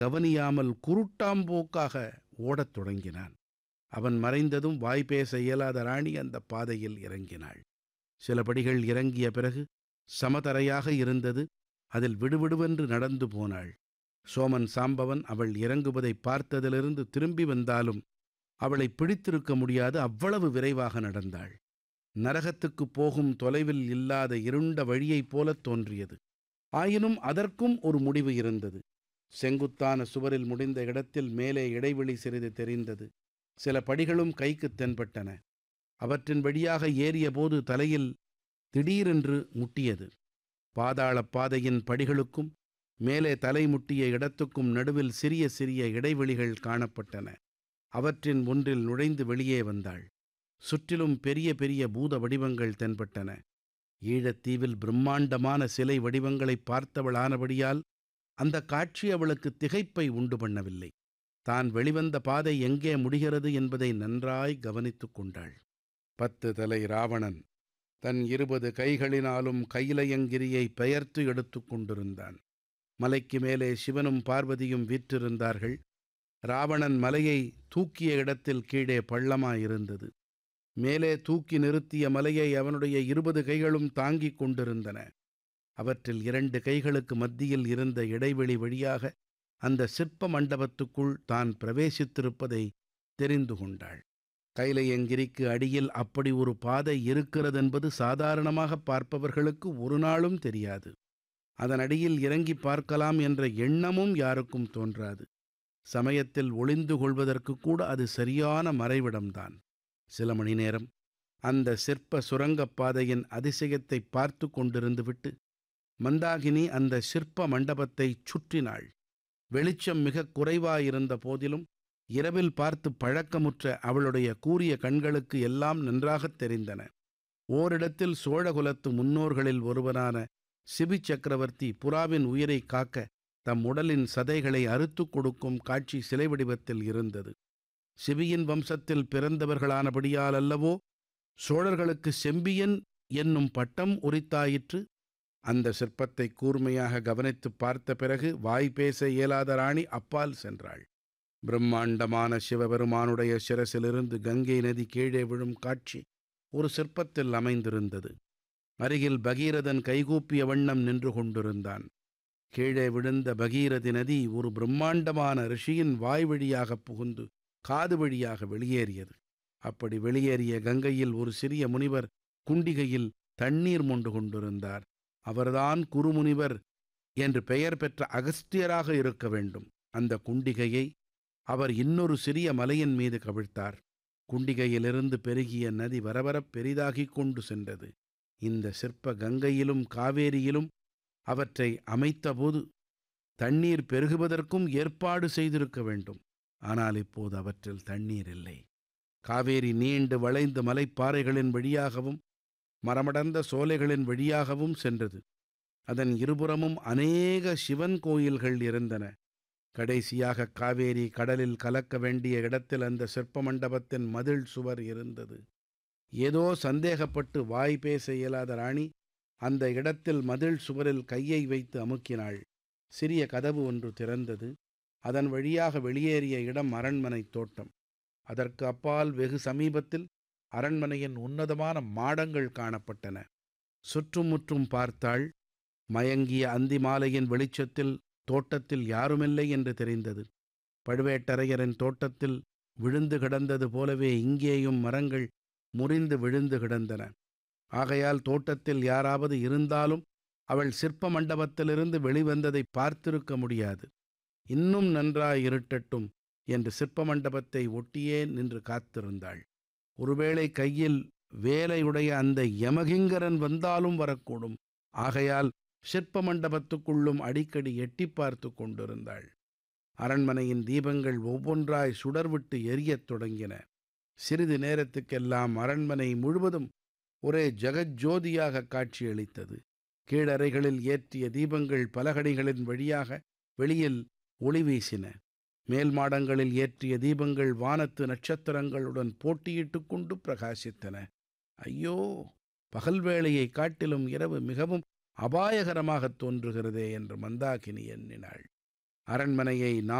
கவனியாமல் குருட்டாம்போக்காக ஓடத் தொடங்கினான் அவன் மறைந்ததும் வாய் பேச இயலாத ராணி அந்த பாதையில் இறங்கினாள் சில படிகள் இறங்கிய பிறகு சமதரையாக இருந்தது அதில் விடுவிடுவென்று நடந்து போனாள் சோமன் சாம்பவன் அவள் இறங்குவதை பார்த்ததிலிருந்து திரும்பி வந்தாலும் அவளை பிடித்திருக்க முடியாது அவ்வளவு விரைவாக நடந்தாள் நரகத்துக்குப் போகும் தொலைவில் இல்லாத இருண்ட வழியைப் போலத் தோன்றியது ஆயினும் அதற்கும் ஒரு முடிவு இருந்தது செங்குத்தான சுவரில் முடிந்த இடத்தில் மேலே இடைவெளி சிறிது தெரிந்தது சில படிகளும் கைக்குத் தென்பட்டன அவற்றின் வழியாக ஏறியபோது தலையில் திடீரென்று முட்டியது பாதாளப் பாதையின் படிகளுக்கும் மேலே தலை முட்டிய இடத்துக்கும் நடுவில் சிறிய சிறிய இடைவெளிகள் காணப்பட்டன அவற்றின் ஒன்றில் நுழைந்து வெளியே வந்தாள் சுற்றிலும் பெரிய பெரிய பூத வடிவங்கள் தென்பட்டன ஈழத்தீவில் பிரம்மாண்டமான சிலை வடிவங்களை பார்த்தவளானபடியால் அந்த காட்சி அவளுக்கு திகைப்பை உண்டு பண்ணவில்லை தான் வெளிவந்த பாதை எங்கே முடிகிறது என்பதை நன்றாய் கவனித்துக் கொண்டாள் பத்து தலை ராவணன் தன் இருபது கைகளினாலும் கையிலயங்கிரியை பெயர்த்து எடுத்துக் கொண்டிருந்தான் மலைக்கு மேலே சிவனும் பார்வதியும் வீற்றிருந்தார்கள் ராவணன் மலையை தூக்கிய இடத்தில் கீழே பள்ளமாயிருந்தது மேலே தூக்கி நிறுத்திய மலையை அவனுடைய இருபது கைகளும் தாங்கிக் கொண்டிருந்தன அவற்றில் இரண்டு கைகளுக்கு மத்தியில் இருந்த இடைவெளி வழியாக அந்த சிற்ப மண்டபத்துக்குள் தான் பிரவேசித்திருப்பதை தெரிந்து கொண்டாள் கைலையங்கிரிக்கு அடியில் அப்படி ஒரு பாதை இருக்கிறதென்பது சாதாரணமாக பார்ப்பவர்களுக்கு ஒரு நாளும் தெரியாது அதன் அடியில் இறங்கி பார்க்கலாம் என்ற எண்ணமும் யாருக்கும் தோன்றாது சமயத்தில் ஒளிந்து கொள்வதற்கு கூட அது சரியான மறைவிடம்தான் சில மணி நேரம் அந்த சிற்ப சுரங்கப் பாதையின் அதிசயத்தை பார்த்து கொண்டிருந்துவிட்டு மந்தாகினி அந்த சிற்ப மண்டபத்தைச் சுற்றினாள் வெளிச்சம் மிகக் குறைவாயிருந்த போதிலும் இரவில் பார்த்து பழக்கமுற்ற அவளுடைய கூரிய கண்களுக்கு எல்லாம் நன்றாகத் தெரிந்தன ஓரிடத்தில் சோழகுலத்து முன்னோர்களில் ஒருவனான சிபி சக்கரவர்த்தி புறாவின் உயிரை காக்க தம் உடலின் சதைகளை அறுத்துக் கொடுக்கும் காட்சி சிலை வடிவத்தில் இருந்தது சிபியின் வம்சத்தில் பிறந்தவர்களானபடியால் அல்லவோ சோழர்களுக்கு செம்பியன் என்னும் பட்டம் உரித்தாயிற்று அந்த சிற்பத்தை கூர்மையாக கவனித்துப் பார்த்த பிறகு வாய் பேச இயலாத ராணி அப்பால் சென்றாள் பிரம்மாண்டமான சிவபெருமானுடைய சிரசிலிருந்து கங்கை நதி கீழே விழும் காட்சி ஒரு சிற்பத்தில் அமைந்திருந்தது அருகில் பகீரதன் கைகூப்பிய வண்ணம் நின்று கொண்டிருந்தான் கீழே விழுந்த பகீரதி நதி ஒரு பிரம்மாண்டமான ரிஷியின் வாய் வழியாக புகுந்து காது வழியாக வெளியேறியது அப்படி வெளியேறிய கங்கையில் ஒரு சிறிய முனிவர் குண்டிகையில் தண்ணீர் மொண்டு கொண்டிருந்தார் அவர்தான் குருமுனிவர் என்று பெயர் பெற்ற அகஸ்தியராக இருக்க வேண்டும் அந்த குண்டிகையை அவர் இன்னொரு சிறிய மலையின் மீது கவிழ்த்தார் குண்டிகையிலிருந்து பெருகிய நதி வரவரப் பெரிதாகிக் கொண்டு சென்றது இந்த சிற்ப கங்கையிலும் காவேரியிலும் அவற்றை அமைத்தபோது தண்ணீர் பெருகுவதற்கும் ஏற்பாடு செய்திருக்க வேண்டும் ஆனால் இப்போது அவற்றில் தண்ணீர் இல்லை காவேரி நீண்டு வளைந்து மலைப்பாறைகளின் வழியாகவும் மரமடர்ந்த சோலைகளின் வழியாகவும் சென்றது அதன் இருபுறமும் அநேக சிவன் கோயில்கள் இருந்தன கடைசியாக காவேரி கடலில் கலக்க வேண்டிய இடத்தில் அந்த சிற்ப மண்டபத்தின் மதில் சுவர் இருந்தது ஏதோ சந்தேகப்பட்டு வாய் பேச இயலாத ராணி அந்த இடத்தில் மதில் சுவரில் கையை வைத்து அமுக்கினாள் சிறிய கதவு ஒன்று திறந்தது அதன் வழியாக வெளியேறிய இடம் அரண்மனை தோட்டம் அதற்கு அப்பால் வெகு சமீபத்தில் அரண்மனையின் உன்னதமான மாடங்கள் காணப்பட்டன சுற்றுமுற்றும் பார்த்தாள் மயங்கிய அந்தி மாலையின் வெளிச்சத்தில் தோட்டத்தில் யாருமில்லை என்று தெரிந்தது பழுவேட்டரையரின் தோட்டத்தில் விழுந்து கிடந்தது போலவே இங்கேயும் மரங்கள் முறிந்து விழுந்து கிடந்தன ஆகையால் தோட்டத்தில் யாராவது இருந்தாலும் அவள் சிற்ப மண்டபத்திலிருந்து வெளிவந்ததை பார்த்திருக்க முடியாது இன்னும் நன்றாய் இருட்டட்டும் என்று சிற்ப மண்டபத்தை ஒட்டியே நின்று காத்திருந்தாள் ஒருவேளை கையில் வேலையுடைய அந்த யமகிங்கரன் வந்தாலும் வரக்கூடும் ஆகையால் சிற்ப மண்டபத்துக்குள்ளும் அடிக்கடி எட்டி பார்த்து கொண்டிருந்தாள் அரண்மனையின் தீபங்கள் ஒவ்வொன்றாய் சுடர்விட்டு எரியத் தொடங்கின சிறிது நேரத்துக்கெல்லாம் அரண்மனை முழுவதும் ஒரே ஜெகஜோதியாக காட்சியளித்தது கீழறைகளில் ஏற்றிய தீபங்கள் பலகணிகளின் வழியாக வெளியில் ஒளி வீசின மேல் மாடங்களில் ஏற்றிய தீபங்கள் வானத்து நட்சத்திரங்களுடன் போட்டியிட்டுக் கொண்டு பிரகாசித்தன ஐயோ பகல் வேளையை காட்டிலும் இரவு மிகவும் அபாயகரமாகத் தோன்றுகிறதே என்று மந்தாகினி எண்ணினாள் அரண்மனையை